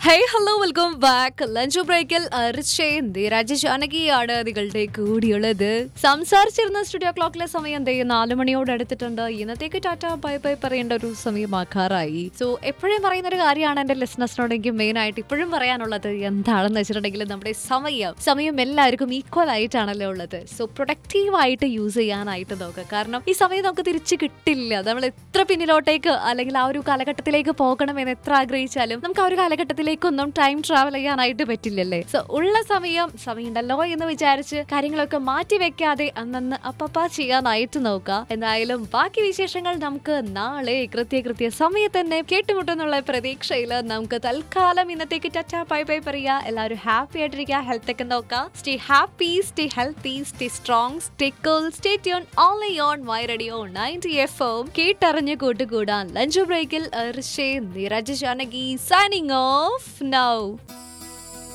hey hello welcome back lunch ബ്രേക്കിൽ അർച്ചയും ധീരാജ് ജാനകിയാണ് നിങ്ങളുടെ കൂടിയുള്ളത് സംസാരിച്ചിരുന്ന സ്റ്റുഡിയോ ക്ലോക്കിലെ സമയം എന്തേ നാലു മണിയോട് അടുത്തിട്ടുണ്ട് ഇന്നത്തേക്ക് ടാറ്റ ബൈ ബൈ പറയേണ്ട ഒരു സമയമാക്കാറായി സോ എപ്പോഴും പറയുന്ന ഒരു കാര്യമാണ് എന്റെ ലിസ്ണസിനോട് എനിക്ക് മെയിൻ ആയിട്ട് ഇപ്പോഴും പറയാനുള്ളത് എന്താണെന്ന് വെച്ചിട്ടുണ്ടെങ്കിൽ നമ്മുടെ സമയം സമയം എല്ലാവർക്കും ഈക്വൽ ആയിട്ടാണല്ലോ ഉള്ളത് സോ പ്രൊഡക്റ്റീവ് ആയിട്ട് യൂസ് ചെയ്യാനായിട്ട് നോക്കുക കാരണം ഈ സമയം നമുക്ക് തിരിച്ച് കിട്ടില്ല നമ്മൾ എത്ര പിന്നിലോട്ടേക്ക് അല്ലെങ്കിൽ ആ ഒരു കാലഘട്ടത്തിലേക്ക് പോകണമെന്ന് എത്ര ആഗ്രഹിച്ചാലും നമുക്ക് ആ ഒരു കാലഘട്ടത്തിലേക്കൊന്നും ടൈം ട്രാവൽ ചെയ്യാനായിട്ട് പറ്റില്ലല്ലേ സോ ഉള്ള സമയം സമയമുണ്ടല്ലോ എന്ന് വിചാരിച്ച് കാര്യങ്ങളൊക്കെ മാറ്റി വെക്കാതെ അന്നന്ന് അപ്പപ്പ ചെയ്യാനായിട്ട് നോക്കുക എന്തായാലും ബാക്കി വിശേഷങ്ങൾ നമുക്ക് നാളെ കൃത്യ കൃത്യ സമയത്ത് തന്നെ കേട്ടുമുട്ടെന്നുള്ള പ്രതീക്ഷയിൽ നമുക്ക് തൽക്കാലം ഇന്നത്തേക്ക് ടറ്റ ബൈ ബൈ പറയാ എല്ലാവരും ഹാപ്പി ആയിട്ടിരിക്കുക ഹെൽത്ത് ഒക്കെ നോക്കുക stay happy stay healthy stay strong stay cool stay tune only on my radio ninety F M കേട്ടറിഞ്ഞ് കൂട്ടുകൂടാൻ ലഞ്ച് ബ്രേക്കിൽ ഋഷേ Niraj Janaki signing off now